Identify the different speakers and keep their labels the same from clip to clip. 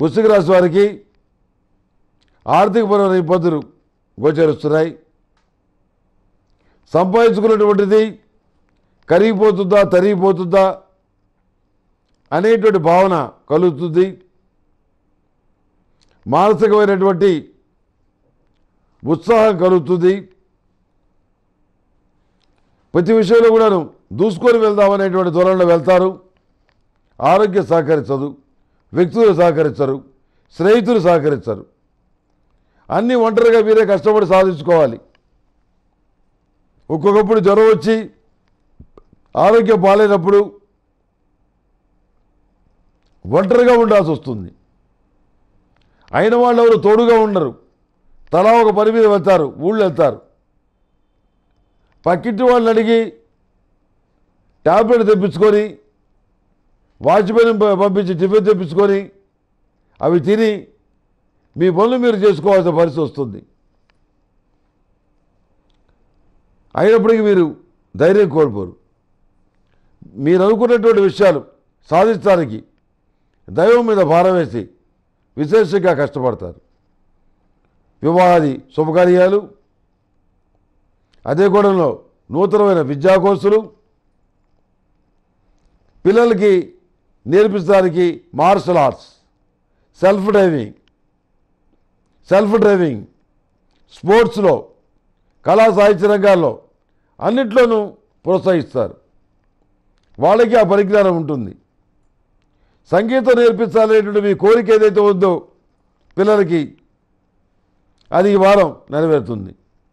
Speaker 1: వృశ్చిక రాశి వారికి ఆర్థికపరమైన ఇబ్బందులు గోచరిస్తున్నాయి సంపాదించుకున్నటువంటిది కరిగిపోతుందా తరిగిపోతుందా అనేటువంటి భావన కలుగుతుంది మానసికమైనటువంటి ఉత్సాహం కలుగుతుంది ప్రతి విషయంలో కూడాను దూసుకొని వెళ్దామనేటువంటి ధోరణిలో వెళ్తారు ఆరోగ్యం సహకరించదు వ్యక్తులు సహకరించరు స్నేహితులు సహకరించరు అన్నీ ఒంటరిగా మీరే కష్టపడి సాధించుకోవాలి ఒక్కొక్కప్పుడు జ్వరం వచ్చి ఆరోగ్యం బాగాలేనప్పుడు ఒంటరిగా ఉండాల్సి వస్తుంది అయిన వాళ్ళు ఎవరు తోడుగా ఉండరు తలా ఒక పని మీద వెళ్తారు ఊళ్ళు వెళ్తారు పక్కింటి వాళ్ళని అడిగి ట్యాబ్లెట్ తెప్పించుకొని వాచ్మెన్ పంపించి టిఫిన్ తెప్పించుకొని అవి తిని మీ పనులు మీరు చేసుకోవాల్సిన పరిస్థితి వస్తుంది అయినప్పటికీ మీరు ధైర్యం కోల్పోరు మీరు అనుకున్నటువంటి విషయాలు సాధించడానికి దైవం మీద భారం వేసి విశేషంగా కష్టపడతారు వివాహాది శుభకార్యాలు అదే కూడంలో నూతనమైన విద్యా కోర్సులు పిల్లలకి నేర్పించడానికి martial arts self driving self driving స్పోర్ట్స్లో కళా సాహిత్య రంగాల్లో అన్నిట్లోనూ ప్రోత్సహిస్తారు వాళ్ళకి ఆ పరిజ్ఞానం ఉంటుంది సంగీతం నేర్పించాలనేటువంటి మీ కోరిక ఏదైతే ఉందో పిల్లలకి అది ఈ వారం నెరవేరుతుంది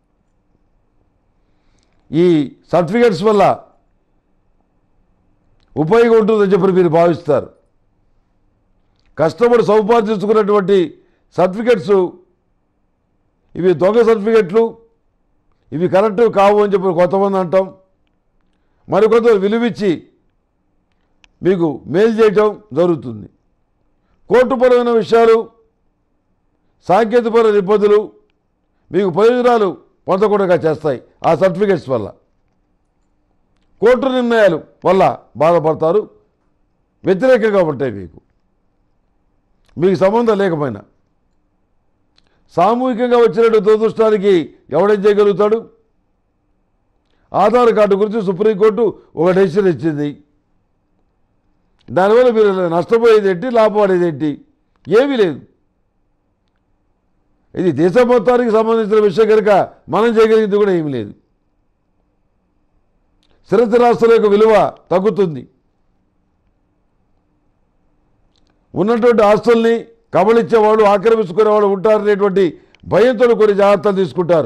Speaker 1: ఈ సర్టిఫికెట్స్ వల్ల ఉపయోగం ఉంటుందని చెప్పి మీరు భావిస్తారు కష్టపడి సౌపార్జించుకున్నటువంటి సర్టిఫికెట్స్ ఇవి దొంగ సర్టిఫికెట్లు ఇవి కరెక్ట్ కావు అని చెప్పి కొంతమంది అంటాం మరికొంత విలువిచ్చి మీకు మేలు చేయటం జరుగుతుంది కోర్టుపరమైన విషయాలు సాంకేతికపరమైన ఇబ్బందులు మీకు ప్రయోజనాలు పొందకుండా చేస్తాయి ఆ సర్టిఫికెట్స్ వల్ల కోర్టు నిర్ణయాలు వల్ల బాధపడతారు వ్యతిరేకంగా ఉంటాయి మీకు మీకు సంబంధం లేకపోయినా సామూహికంగా వచ్చినట్టు దురదృష్టానికి ఎవడేం చేయగలుగుతాడు ఆధార్ కార్డు గురించి సుప్రీంకోర్టు ఒక డెసిషన్ ఇచ్చింది దానివల్ల మీరు నష్టపోయేది ఏంటి లాభపడేది ఏంటి ఏమీ లేదు ఇది దేశ మొత్తానికి సంబంధించిన విషయం కనుక మనం చేయగలిగింది కూడా ఏమీ లేదు స్థిరస్థిరాస్తుల యొక్క విలువ తగ్గుతుంది ఉన్నటువంటి ఆస్తుల్ని కబళించేవాళ్ళు ఆక్రమించుకునేవాళ్ళు ఉంటారనేటువంటి భయంతో కొన్ని జాగ్రత్తలు తీసుకుంటారు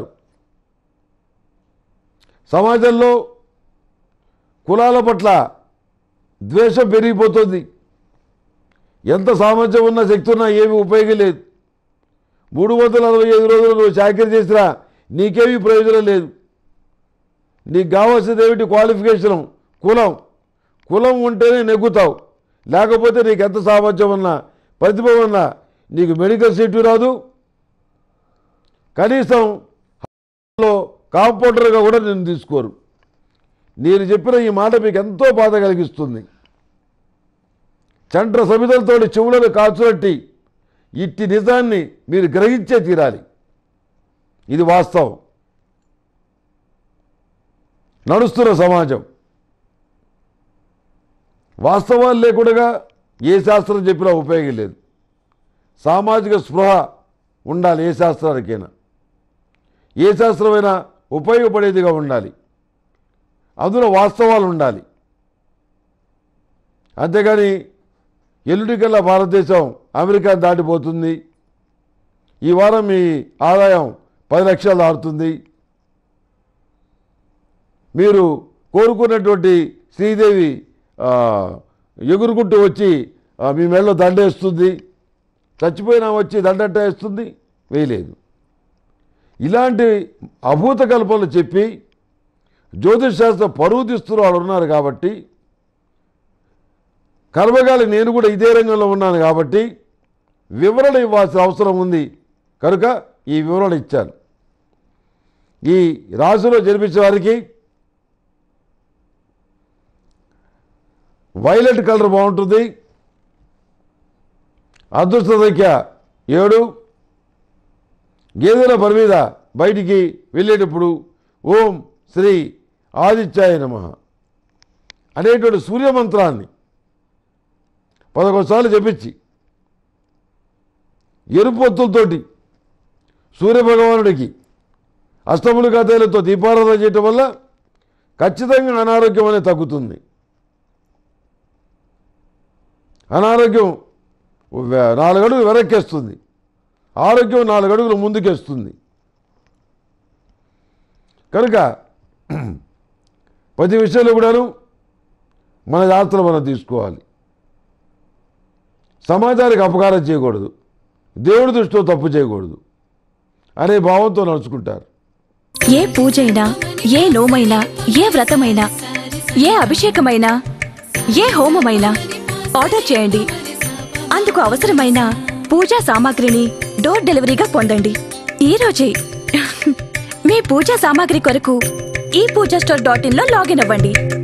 Speaker 1: సమాజంలో కులాల పట్ల ద్వేషం పెరిగిపోతుంది ఎంత సామర్థ్యం ఉన్నా శక్తి ఉన్నా ఏమీ ఉపయోగం లేదు మూడు వందల అరవై ఐదు రోజులు నువ్వు చాకరీ చేసినా నీకేమీ ప్రయోజనం లేదు నీకు కావాల్సింది ఏమిటి క్వాలిఫికేషన్ కులం కులం ఉంటేనే నెగ్గుతావు లేకపోతే నీకు ఎంత సామర్థ్యం ఉన్నా ప్రతిభ ఉన్నా నీకు మెడికల్ సీటు రాదు కనీసం లో కాంపౌండర్గా కూడా నేను తీసుకోరు నేను చెప్పిన ఈ మాట మీకు ఎంతో బాధ కలిగిస్తుంది చండ్ర సమితలతో చెవులను కాచునట్టి ఇట్టి నిజాన్ని మీరు గ్రహించే తీరాలి ఇది వాస్తవం నడుస్తున్న సమాజం వాస్తవాలు లేకుండా ఏ శాస్త్రం చెప్పినా ఉపయోగం లేదు సామాజిక స్పృహ ఉండాలి ఏ శాస్త్రానికైనా ఏ శాస్త్రమైనా ఉపయోగపడేదిగా ఉండాలి అందులో వాస్తవాలు ఉండాలి అంతేగాని ఎల్లుడికల్లా భారతదేశం అమెరికా దాటిపోతుంది ఈ వారం మీ ఆదాయం పది లక్షలు దాటుతుంది మీరు కోరుకున్నటువంటి శ్రీదేవి ఆ, ఎగురుకుంటూ వచ్చి ఆ, మీ మెడలో దండేస్తుంది చచ్చిపోయినా వచ్చి దండట్ట వేస్తుంది వేయలేదు ఇలాంటి అభూత కల్పనలు చెప్పి జ్యోతిష్ శాస్త్రం పరువు తీస్తున్న వాళ్ళు ఉన్నారు కాబట్టి కర్మగాలి నేను కూడా ఇదే రంగంలో ఉన్నాను కాబట్టి వివరణ ఇవ్వాల్సిన అవసరం ఉంది కనుక ఈ వివరణ ఇచ్చాను ఈ రాశిలో జన్మించిన వారికి వైలెట్ కలర్ బాగుంటుంది అదృష్ట సంఖ్య ఏడు గేదెల పని మీద బయటికి వెళ్ళేటప్పుడు ఓం శ్రీ ఆదిత్యాయ నమ అనేటువంటి సూర్యమంత్రాన్ని పదకొండు సార్లు చెప్పించి ఎరుపు ఒత్తులతోటి సూర్యభగవానుడికి అష్టములు కథలతో దీపారాధన చేయటం వల్ల ఖచ్చితంగా అనారోగ్యం అనేది తగ్గుతుంది అనారోగ్యం వె- నాలుగు అడుగులు వెనక్కేస్తుంది ఆరోగ్యం నాలుగు అడుగులు ముందుకేస్తుంది కనుక ప్రతి విషయంలో కూడాను మన జాగ్రత్తలు మనం తీసుకోవాలి సమాజానికి అపకారం చేయకూడదు దేవుడి దృష్టిలో తప్పు చేయకూడదు అనే భావంతో నడుచుకుంటారు
Speaker 2: ఏ పూజైనా ఏ నోమైనా ఏ వ్రతమైనా ఏ అభిషేకమైనా ఏ హోమమైనా ఆర్డర్ చేయండి అందుకు అవసరమైన పూజా సామాగ్రిని డోర్ డెలివరీగా పొందండి ఈ రోజే మీ పూజా సామాగ్రి కొరకు ఈ పూజా స్టోర్ డాట్ ఇన్ లో లాగిన్ అవ్వండి